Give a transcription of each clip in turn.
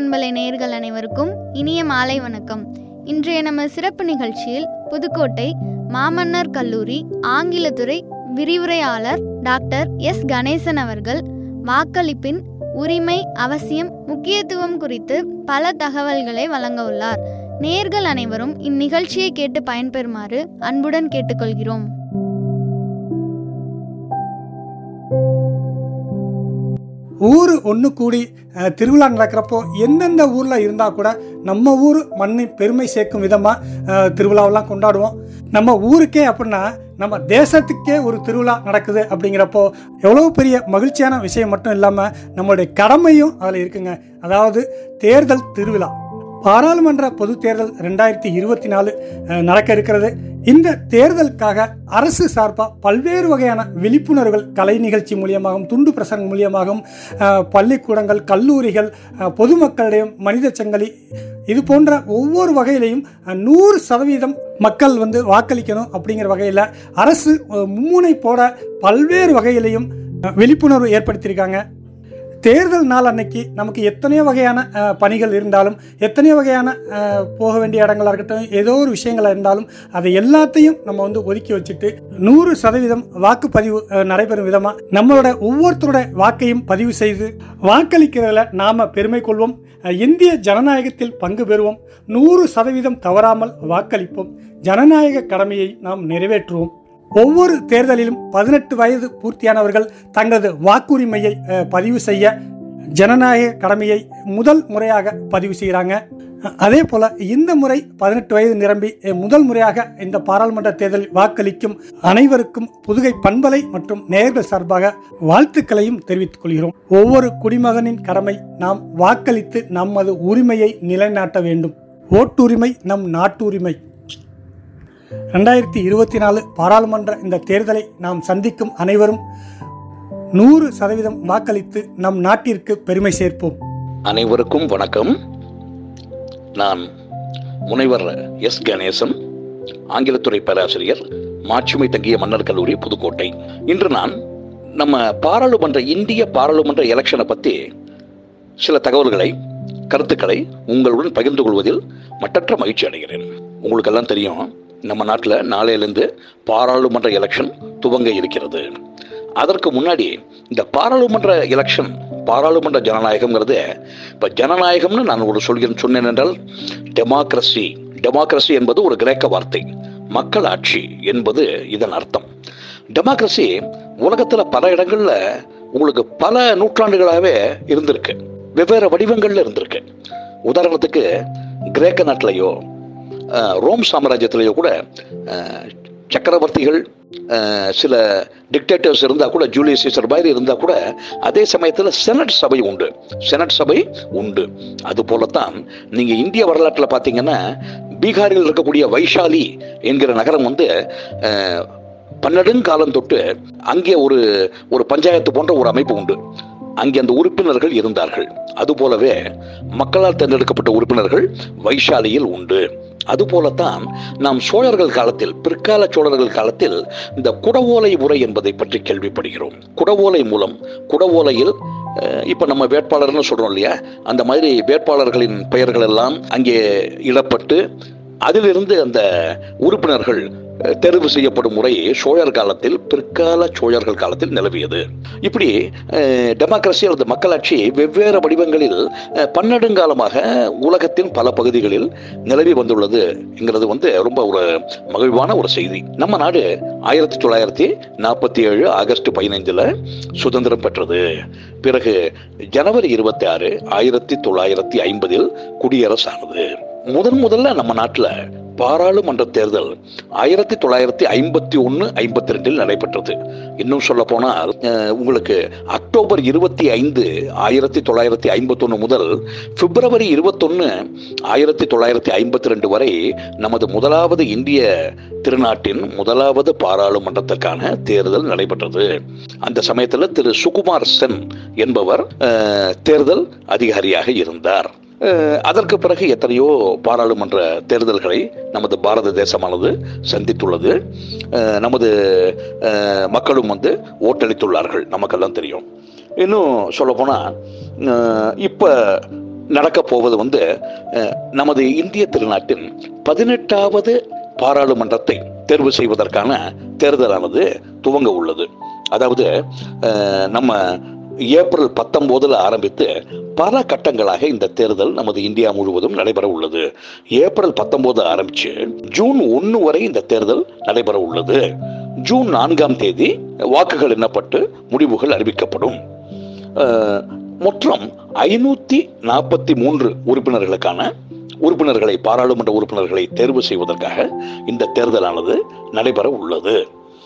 பண்பலை நேயர்கள் அனைவருக்கும் இனிய மாலை வணக்கம் இன்றைய நம்ம சிறப்பு நிகழ்ச்சியில் புதுக்கோட்டை மாமன்னர் கல்லூரி ஆங்கிலத்துறை விரிவுரையாளர் டாக்டர் எஸ் கணேசன் அவர்கள் வாக்களிப்பின் உரிமை அவசியம் முக்கியத்துவம் குறித்து பல தகவல்களை வழங்க உள்ளார் நேர்கள் அனைவரும் இந்நிகழ்ச்சியை கேட்டு பயன்பெறுமாறு அன்புடன் கேட்டுக்கொள்கிறோம் ஊர் ஒன்று கூடி அஹ், திருவிழா நடக்கிறப்போ எந்தெந்த ஊரில் இருந்தால் கூட நம்ம ஊர் மண்ணின் பெருமை சேர்க்கும் விதமாக திருவிழாவெல்லாம் கொண்டாடுவோம் நம்ம ஊருக்கே அப்படின்னா நம்ம தேசத்துக்கே ஒரு திருவிழா நடக்குது அப்படிங்கிறப்போ எவ்வளோ பெரிய மகிழ்ச்சியான விஷயம் மட்டும் இல்லாமல் நம்மளுடைய கடமையும் அதில் இருக்குங்க அதாவது தேர்தல் திருவிழா பாராளுமன்ற பொதுத் தேர்தல் ரெண்டாயிரத்தி இருபத்தி நாலு நடக்க இருக்கிறது இந்த தேர்தலுக்காக அரசு சார்பாக பல்வேறு வகையான விழிப்புணர்வுகள் கலை நிகழ்ச்சி மூலியமாகவும் துண்டு பிரசங்கம் மூலியமாகவும் அஹ், பள்ளிக்கூடங்கள் கல்லூரிகள் அஹ், பொதுமக்களிடையும் மனித சங்கிலி இது போன்ற ஒவ்வொரு வகையிலையும் அஹ், நூறு சதவீதம் மக்கள் வந்து வாக்களிக்கணும் அப்படிங்கிற வகையில் அரசு அஹ், மும்முனை போட பல்வேறு வகையிலையும் அஹ், விழிப்புணர்வு ஏற்படுத்தியிருக்காங்க தேர்தல் நாள் அன்னைக்கு நமக்கு எத்தனையோ வகையான அஹ், பணிகள் இருந்தாலும் எத்தனையோ வகையான அஹ், போக வேண்டிய இடங்களா இருக்கட்டும் ஏதோ ஒரு விஷயங்களா இருந்தாலும் அதை எல்லாத்தையும் நம்ம வந்து ஒதுக்கி வச்சுட்டு நூறு சதவீதம் வாக்குப்பதிவு அஹ், நடைபெறும் விதமா நம்மளோட ஒவ்வொருத்தரோட வாக்கையும் பதிவு செய்து வாக்களிக்கிறதுல நாம பெருமை கொள்வோம் அஹ், இந்திய ஜனநாயகத்தில் பங்கு பெறுவோம் நூறு சதவீதம் தவறாமல் வாக்களிப்போம் ஜனநாயக கடமையை நாம் நிறைவேற்றுவோம் ஒவ்வொரு தேர்தலிலும் பதினெட்டு வயது பூர்த்தியானவர்கள் தங்களது வாக்குரிமையை அஹ், பதிவு செய்ய ஜனநாயக கடமையை முதல் முறையாக பதிவு செய்கிறாங்க அஹ், அதே போல இந்த முறை பதினெட்டு வயது நிரம்பி அஹ், முதல் முறையாக இந்த பாராளுமன்ற தேர்தலில் வாக்களிக்கும் அனைவருக்கும் புதுகை பண்பலை மற்றும் நேயர்கள் சார்பாக வாழ்த்துக்களையும் தெரிவித்துக் கொள்கிறோம் ஒவ்வொரு குடிமகனின் கடமை நாம் வாக்களித்து நமது உரிமையை நிலைநாட்ட வேண்டும் ஓட்டுரிமை நம் நாட்டுரிமை ரெண்டாயிரத்தி இருபத்தி நாலு பாராளுமன்ற இந்த தேர்தலை நாம் சந்திக்கும் அனைவரும் நூறு சதவீதம் வாக்களித்து நம் நாட்டிற்கு பெருமை சேர்ப்போம் அனைவருக்கும் வணக்கம் நான் முனைவர் எஸ் கணேசன் ஆங்கிலத்துறை பேராசிரியர் மாட்சிமை தங்கிய மன்னர் கல்லூரி புதுக்கோட்டை இன்று நான் நம்ம பாராளுமன்ற இந்திய பாராளுமன்ற எலெக்ஷனை பற்றி சில தகவல்களை கருத்துக்களை உங்களுடன் பகிர்ந்து கொள்வதில் மட்டற்ற மகிழ்ச்சி அடைகிறேன் உங்களுக்கெல்லாம் தெரியும் நம்ம நாட்டில் நாளையிலிருந்து பாராளுமன்ற எலெக்ஷன் துவங்க இருக்கிறது அதற்கு முன்னாடி இந்த பாராளுமன்ற எலெக்ஷன் பாராளுமன்ற ஜனநாயகம்ங்கிறது இப்போ ஜனநாயகம்னு நான் ஒரு சொல்கிறேன் சொன்னேன் என்றால் டெமோக்ரஸி டெமோக்ரஸி என்பது ஒரு கிரேக்க வார்த்தை மக்களாட்சி என்பது இதன் அர்த்தம் டெமோக்ரஸி உலகத்தில் பல இடங்களில் உங்களுக்கு பல நூற்றாண்டுகளாகவே இருந்திருக்கு வெவ்வேறு வடிவங்களில் இருந்திருக்கு உதாரணத்துக்கு கிரேக்க நாட்டிலேயோ அஹ், ரோம் சாம்ராஜ்யத்திலேயோ கூட அஹ், சக்கரவர்த்திகள் அஹ், சில டிக்டேட்டர்ஸ் இருந்தால் கூட ஜூலியஸ் சீசர் மாதிரி இருந்தால் கூட அதே சமயத்தில் செனட் சபை உண்டு செனட் சபை உண்டு அது போலத்தான் நீங்கள் இந்திய வரலாற்றில் பார்த்தீங்கன்னா பீகாரில் இருக்கக்கூடிய வைஷாலி என்கிற நகரம் வந்து அஹ், பன்னெடுங்காலம் தொட்டு அங்கே ஒரு ஒரு பஞ்சாயத்து போன்ற ஒரு அமைப்பு உண்டு அங்கே அந்த உறுப்பினர்கள் இருந்தார்கள் அதுபோலவே மக்களால் தேர்ந்தெடுக்கப்பட்ட உறுப்பினர்கள் வைஷாலியில் உண்டு அதுபோலத்தான் நாம் சோழர்கள் காலத்தில் பிற்கால சோழர்கள் காலத்தில் இந்த குடவோலை முறை என்பதை பற்றி கேள்விப்படுகிறோம் குடவோலை மூலம் குடவோலையில் அஹ், இப்ப நம்ம வேட்பாளர்னு சொல்றோம் இல்லையா அந்த மாதிரி வேட்பாளர்களின் பெயர்கள் எல்லாம் அங்கே இடப்பட்டு அதிலிருந்து அந்த உறுப்பினர்கள் அஹ், தெரிவு செய்யப்படும் முறை சோழர் காலத்தில் பிற்கால சோழர்கள் காலத்தில் நிலவியது இப்படி டெமோக்ரஸி அல்லது மக்களாட்சி வெவ்வேறு வடிவங்களில் அஹ், பன்னெடுங்காலமாக உலகத்தின் பல பகுதிகளில் நிலவி வந்துள்ளது என்கிறது வந்து ரொம்ப ஒரு மகிழ்வான ஒரு செய்தி நம்ம நாடு ஆயிரத்தி தொள்ளாயிரத்தி நாற்பத்தி ஏழு ஆகஸ்ட் பதினைஞ்சில் சுதந்திரம் பெற்றது பிறகு ஜனவரி இருபத்தி ஆறு ஆயிரத்தி தொள்ளாயிரத்தி ஐம்பதில் குடியரசானது முதன் முதல்ல நம்ம நாட்டில் பாராளுமன்ற தேர்தல் ஆயிரத்தி தொள்ளாயிரத்தி ஐம்பத்தி ஒன்று ஐம்பத்தி ரெண்டில் நடைபெற்றது இன்னும் சொல்ல போனால் அஹ், உங்களுக்கு அக்டோபர் இருபத்தி ஐந்து ஆயிரத்தி தொள்ளாயிரத்தி ஐம்பத்தொன்று முதல் பிப்ரவரி இருபத்தொன்று ஆயிரத்தி தொள்ளாயிரத்தி ஐம்பத்தி ரெண்டு வரை நமது முதலாவது இந்திய திருநாட்டின் முதலாவது பாராளுமன்றத்திற்கான தேர்தல் நடைபெற்றது அந்த சமயத்தில் திரு சுகுமார் சென் என்பவர் அஹ், தேர்தல் அதிகாரியாக இருந்தார் அஹ், அதற்கு பிறகு எத்தனையோ பாராளுமன்ற தேர்தல்களை நமது பாரத தேசமானது சந்தித்துள்ளது அஹ், நமது அஹ், மக்களும் வந்து ஓட்டளித்துள்ளார்கள் நமக்கெல்லாம் தெரியும் இன்னும் சொல்லப்போனால் இப்போ நடக்கப் போவது வந்து அஹ், நமது இந்திய திருநாட்டின் பதினெட்டாவது பாராளுமன்றத்தை தேர்வு செய்வதற்கான தேர்தலானது துவங்க உள்ளது அதாவது அஹ், நம்ம ஏப்ரல் பத்தொன்பதுல ஆரம்பித்து பல கட்டங்களாக இந்த தேர்தல் நமது இந்தியா முழுவதும் நடைபெற உள்ளது ஏப்ரல் பத்தொன்பது ஆரம்பிச்சு ஜூன் ஒன்று வரை இந்த தேர்தல் நடைபெற உள்ளது ஜூன் நான்காம் தேதி வாக்குகள் எண்ணப்பட்டு முடிவுகள் அறிவிக்கப்படும் அஹ், மொத்தம் ஐநூத்தி நாற்பத்தி மூன்று உறுப்பினர்களுக்கான உறுப்பினர்களை பாராளுமன்ற உறுப்பினர்களை தேர்வு செய்வதற்காக இந்த தேர்தலானது நடைபெற உள்ளது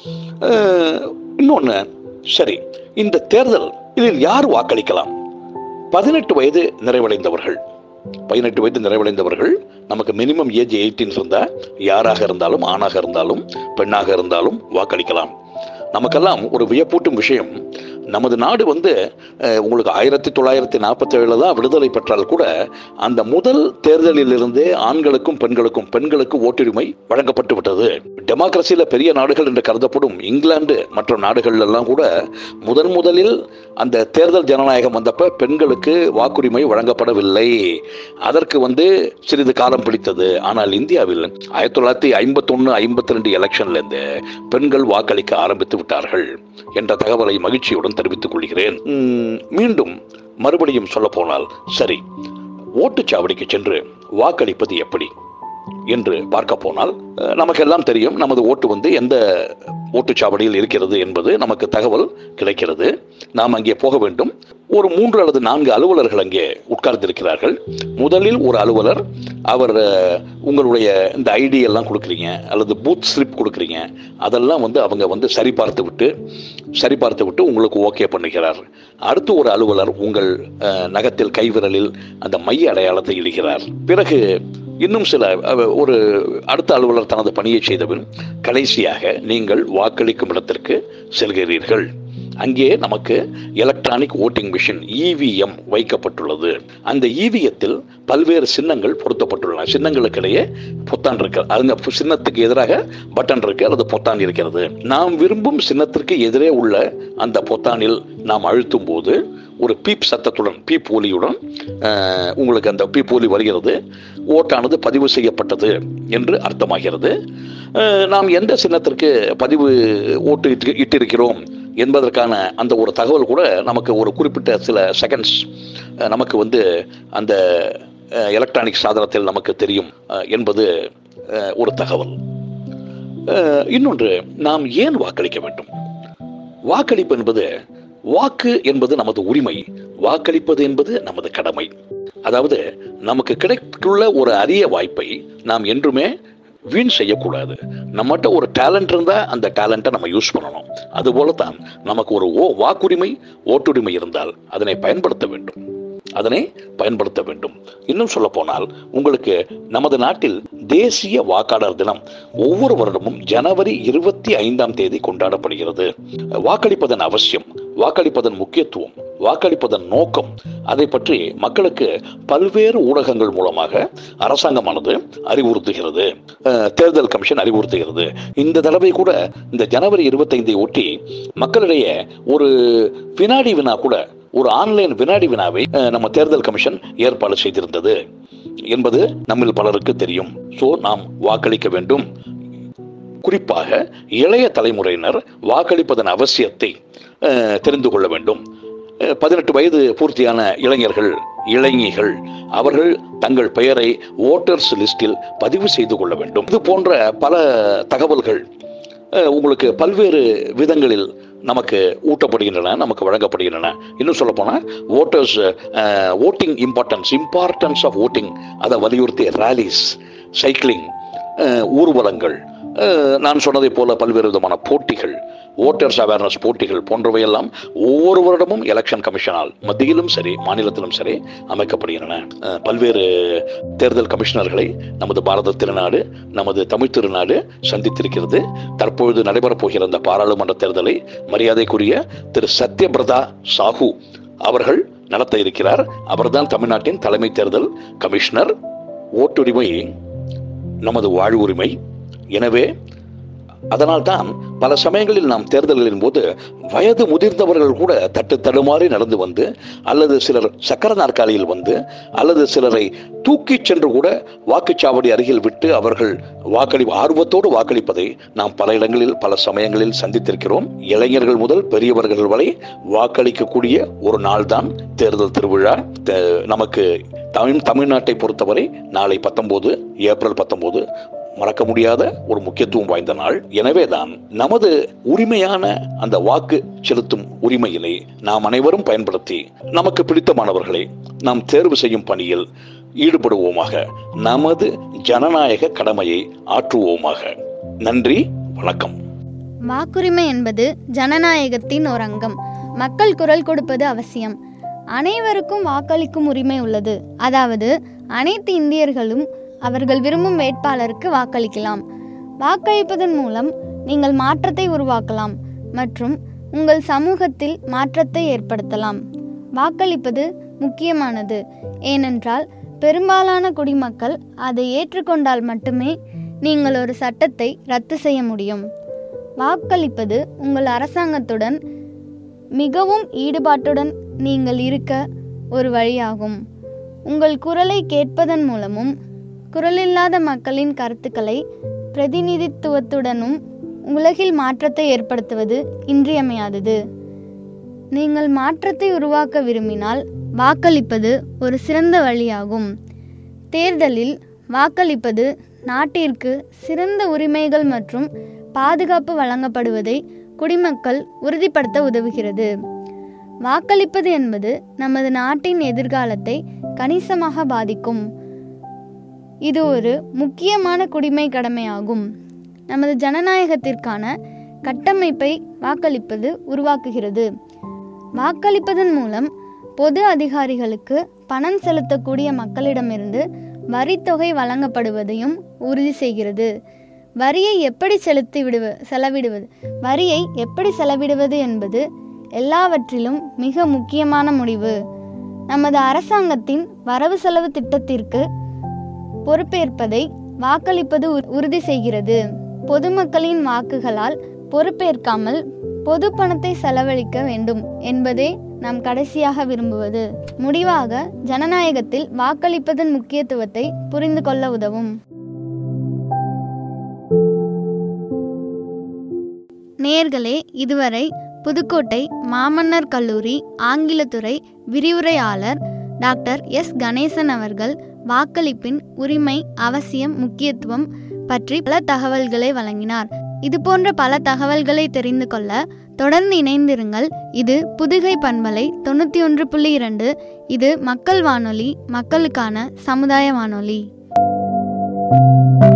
அஹ், இன்னொன்னு சரி இந்த தேர்தல் இதில் யார் வாக்களிக்கலாம் பதினெட்டு வயது நிறைவடைந்தவர்கள் பதினெட்டு வயது நிறைவடைந்தவர்கள் நமக்கு மினிமம் ஏஜ் எயிட்டீன் இருந்தா யாராக இருந்தாலும் ஆணாக இருந்தாலும் பெண்ணாக இருந்தாலும் வாக்களிக்கலாம் நமக்கெல்லாம் ஒரு வியப்பூட்டும் விஷயம் நமது நாடு வந்து அஹ், உங்களுக்கு ஆயிரத்தி தொள்ளாயிரத்தி நாற்பத்தி ஏழுல தான் விடுதலை பெற்றால் கூட அந்த முதல் தேர்தலில் இருந்தே ஆண்களுக்கும் பெண்களுக்கும் பெண்களுக்கு ஓட்டுரிமை வழங்கப்பட்டு விட்டது டெமோக்ரஸியில பெரிய நாடுகள் என்று கருதப்படும் இங்கிலாந்து மற்ற நாடுகள் எல்லாம் கூட முதன் முதலில் அந்த தேர்தல் ஜனநாயகம் வந்தப்ப பெண்களுக்கு வாக்குரிமை வழங்கப்படவில்லை அதற்கு வந்து சிறிது காலம் பிடித்தது ஆனால் இந்தியாவில் ஆயிரத்தி தொள்ளாயிரத்தி ஐம்பத்தி ஒன்று ஐம்பத்தி ரெண்டு எலெக்ஷன்ல இருந்து பெண்கள் வாக்களிக்க ஆரம்பித்து விட்டார்கள் என்ற தகவலை மகிழ்ச்சியுடன் தெரிவித்துக் கொள்கிறேன் உம், மீண்டும் மறுபடியும் சொல்ல போனால் சரி ஓட்டுச்சாவடிக்கு சென்று வாக்களிப்பது எப்படி என்று பார்க்க போனால் அஹ், நமக்கெல்லாம் தெரியும் நமது ஓட்டு வந்து எந்த ஓட்டுச்சாவடியில் இருக்கிறது என்பது நமக்கு தகவல் கிடைக்கிறது நாம் அங்கே போக வேண்டும் ஒரு மூன்று அல்லது நான்கு அலுவலர்கள் அங்கே உட்கார்ந்திருக்கிறார்கள் முதலில் ஒரு அலுவலர் அவர் அஹ், உங்களுடைய இந்த ஐடி எல்லாம் கொடுக்குறீங்க அல்லது பூத் ஸ்லிப் கொடுக்குறீங்க அதெல்லாம் வந்து அவங்க வந்து சரிபார்த்து விட்டு சரிபார்த்து விட்டு உங்களுக்கு ஓகே பண்ணுகிறார் அடுத்து ஒரு அலுவலர் உங்கள் அஹ், நகத்தில் கைவிரலில் அந்த மைய அடையாளத்தை இடுகிறார் பிறகு இன்னும் சில அஹ், ஒரு அடுத்த அலுவலர் தனது பணியை செய்தபின் கடைசியாக நீங்கள் வாக்களிக்கும் இடத்திற்கு செல்கிறீர்கள் அங்கே நமக்கு எலக்ட்ரானிக் ஓட்டிங் மிஷின் இவிஎம் வைக்கப்பட்டுள்ளது அந்த இவிஎத்தில் பல்வேறு சின்னங்கள் பொருத்தப்பட்டுள்ளன சின்னங்களுக்கிடையே பொத்தான் இருக்கு அந்த சின்னத்துக்கு எதிராக பட்டன் இருக்கு அல்லது பொத்தான் இருக்கிறது நாம் விரும்பும் சின்னத்திற்கு எதிரே உள்ள அந்த பொத்தானில் நாம் அழுத்தும் போது ஒரு பீப் சத்தத்துடன் பீப் ஒலியுடன் அஹ், உங்களுக்கு அந்த பீப் ஒலி வருகிறது ஓட்டானது பதிவு செய்யப்பட்டது என்று அர்த்தமாகிறது அஹ், நாம் எந்த சின்னத்திற்கு பதிவு ஓட்டு இட்டு- இட்டிருக்கிறோம் என்பதற்கான அந்த ஒரு தகவல் கூட நமக்கு ஒரு குறிப்பிட்ட சில செகண்ட்ஸ் நமக்கு வந்து அந்த எலக்ட்ரானிக் சாதனத்தில் நமக்கு தெரியும் அஹ், என்பது அஹ், ஒரு தகவல் அஹ், இன்னொன்று நாம் ஏன் வாக்களிக்க வேண்டும் வாக்களிப்பு என்பது வாக்கு என்பது நமது உரிமை வாக்களிப்பது என்பது நமது கடமை அதாவது நமக்கு கிடைத்துள்ள ஒரு அரிய வாய்ப்பை நாம் என்றுமே வீண் செய்யக்கூடாது நம்மகிட்ட ஒரு டேலண்ட் இருந்தா அந்த டேலண்ட்டை நம்ம யூஸ் பண்ணணும் அதுபோல தான் நமக்கு ஒரு ஓ வாக்குரிமை ஓட்டுரிமை இருந்தால் அதனை பயன்படுத்த வேண்டும் அதனை பயன்படுத்த வேண்டும் இன்னும் சொல்ல போனால் உங்களுக்கு நமது நாட்டில் தேசிய வாக்காளர் தினம் ஒவ்வொரு வருடமும் ஜனவரி இருபத்தி ஐந்தாம் தேதி கொண்டாடப்படுகிறது வாக்களிப்பதன் அவசியம் வாக்களிப்பதன் முக்கியத்துவம் வாக்களிப்பதன் நோக்கம் அதை பற்றி மக்களுக்கு பல்வேறு ஊடகங்கள் மூலமாக அரசாங்கமானது அறிவுறுத்துகிறது அஹ், தேர்தல் கமிஷன் அறிவுறுத்துகிறது இந்த தடவை கூட இந்த ஜனவரி இருபத்தைந்தை ஒட்டி மக்களிடையே ஒரு வினாடி வினா கூட ஒரு ஆன்லைன் வினாடி வினாவை அஹ், நம்ம தேர்தல் கமிஷன் ஏற்பாடு செய்திருந்தது என்பது நம்மில் பலருக்கு தெரியும் சோ நாம் வாக்களிக்க வேண்டும் குறிப்பாக இளைய தலைமுறையினர் வாக்களிப்பதன் அவசியத்தை அஹ், தெரிந்து கொள்ள வேண்டும் அஹ், பதினெட்டு வயது பூர்த்தியான இளைஞர்கள் இளைஞிகள் அவர்கள் தங்கள் பெயரை ஓட்டர்ஸ் லிஸ்டில் பதிவு செய்து கொள்ள வேண்டும் இது போன்ற பல தகவல்கள் அஹ், உங்களுக்கு பல்வேறு விதங்களில் நமக்கு ஊட்டப்படுகின்றன நமக்கு வழங்கப்படுகின்றன இன்னும் சொல்ல போனால் voters voting importance importance of voting அதை வலியுறுத்தி ரேலிஸ் சைக்கிளிங் ஊர்வலங்கள் அஹ், நான் சொன்னதை போல பல்வேறு விதமான போட்டிகள் ஓட்டர்ஸ் அவேர்னஸ் போட்டிகள் போன்றவையெல்லாம் ஒவ்வொரு வருடமும் எலெக்ஷன் கமிஷனால் மத்தியிலும் சரி மாநிலத்திலும் சரி அமைக்கப்படுகின்றன அஹ், பல்வேறு தேர்தல் கமிஷனர்களை நமது பாரத திருநாடு நமது தமிழ் திருநாடு சந்தித்திருக்கிறது தற்பொழுது நடைபெறப் போகிற இந்த பாராளுமன்ற தேர்தலை மரியாதைக்குரிய திரு சத்யபிரதா சாஹூ அவர்கள் நடத்த இருக்கிறார் அவர்தான் தமிழ்நாட்டின் தலைமை தேர்தல் கமிஷனர் ஓட்டுரிமை நமது வாழ்வுரிமை எனவே அதனால்தான் பல சமயங்களில் நாம் தேர்தல்களின் போது வயது முதிர்ந்தவர்கள் கூட தட்டு தடுமாறி நடந்து வந்து அல்லது சிலர் சக்கர நாற்காலியில் வந்து அல்லது சிலரை தூக்கிச் சென்று கூட வாக்குச்சாவடி அருகில் விட்டு அவர்கள் வாக்களி ஆர்வத்தோடு வாக்களிப்பதை நாம் பல இடங்களில் பல சமயங்களில் சந்தித்திருக்கிறோம் இளைஞர்கள் முதல் பெரியவர்கள் வரை வாக்களிக்கக்கூடிய ஒரு நாள்தான் தேர்தல் திருவிழா த- நமக்கு தமிழ் தமிழ்நாட்டை பொறுத்தவரை நாளை பத்தொன்பது ஏப்ரல் பத்தொன்பது மறக்க முடியாத ஒரு முக்கியத்துவம் வாய்ந்த நாள் எனவேதான் நமது உரிமையான அந்த வாக்கு செலுத்தும் உரிமையினை நாம் அனைவரும் பயன்படுத்தி நமக்கு பிடித்தமானவர்களை நாம் தேர்வு செய்யும் பணியில் ஈடுபடுவோமாக நமது ஜனநாயக கடமையை ஆற்றுவோமாக நன்றி வணக்கம் வாக்குரிமை என்பது ஜனநாயகத்தின் ஒரு அங்கம் மக்கள் குரல் கொடுப்பது அவசியம் அனைவருக்கும் வாக்களிக்கும் உரிமை உள்ளது அதாவது அனைத்து இந்தியர்களும் அவர்கள் விரும்பும் வேட்பாளருக்கு வாக்களிக்கலாம் வாக்களிப்பதன் மூலம் நீங்கள் மாற்றத்தை உருவாக்கலாம் மற்றும் உங்கள் சமூகத்தில் மாற்றத்தை ஏற்படுத்தலாம் வாக்களிப்பது முக்கியமானது ஏனென்றால் பெரும்பாலான குடிமக்கள் அதை ஏற்றுக்கொண்டால் மட்டுமே நீங்கள் ஒரு சட்டத்தை ரத்து செய்ய முடியும் வாக்களிப்பது உங்கள் அரசாங்கத்துடன் மிகவும் ஈடுபாட்டுடன் நீங்கள் இருக்க ஒரு வழியாகும் உங்கள் குரலை கேட்பதன் மூலமும் குரலில்லாத மக்களின் கருத்துக்களை பிரதிநிதித்துவத்துடனும் உலகில் மாற்றத்தை ஏற்படுத்துவது இன்றியமையாதது நீங்கள் மாற்றத்தை உருவாக்க விரும்பினால் வாக்களிப்பது ஒரு சிறந்த வழியாகும் தேர்தலில் வாக்களிப்பது நாட்டிற்கு சிறந்த உரிமைகள் மற்றும் பாதுகாப்பு வழங்கப்படுவதை குடிமக்கள் உறுதிப்படுத்த உதவுகிறது வாக்களிப்பது என்பது நமது நாட்டின் எதிர்காலத்தை கணிசமாக பாதிக்கும் இது ஒரு முக்கியமான குடிமை கடமையாகும் நமது ஜனநாயகத்திற்கான கட்டமைப்பை வாக்களிப்பது உருவாக்குகிறது வாக்களிப்பதன் மூலம் பொது அதிகாரிகளுக்கு பணம் செலுத்தக்கூடிய மக்களிடமிருந்து வரித்தொகை வழங்கப்படுவதையும் உறுதி செய்கிறது வரியை எப்படி செலுத்தி விடுவ செலவிடுவது வரியை எப்படி செலவிடுவது என்பது எல்லாவற்றிலும் மிக முக்கியமான முடிவு நமது அரசாங்கத்தின் வரவு செலவு திட்டத்திற்கு பொறுப்பேற்பதை வாக்களிப்பது உறு- உறுதி செய்கிறது பொதுமக்களின் வாக்குகளால் பொறுப்பேற்காமல் பொது பணத்தை செலவழிக்க வேண்டும் என்பதே நாம் கடைசியாக விரும்புவது முடிவாக ஜனநாயகத்தில் வாக்களிப்பதன் முக்கியத்துவத்தை புரிந்து கொள்ள உதவும் நேர்களே இதுவரை புதுக்கோட்டை மாமன்னர் கல்லூரி ஆங்கிலத்துறை விரிவுரையாளர் டாக்டர் எஸ் கணேசன் அவர்கள் வாக்களிப்பின் உரிமை அவசியம் முக்கியத்துவம் பற்றி பல தகவல்களை வழங்கினார் இது போன்ற பல தகவல்களை தெரிந்து கொள்ள தொடர்ந்து இணைந்திருங்கள் இது புதுகை பண்பலை தொண்ணூற்றி ஒன்று புள்ளி இரண்டு இது மக்கள் வானொலி மக்களுக்கான சமுதாய வானொலி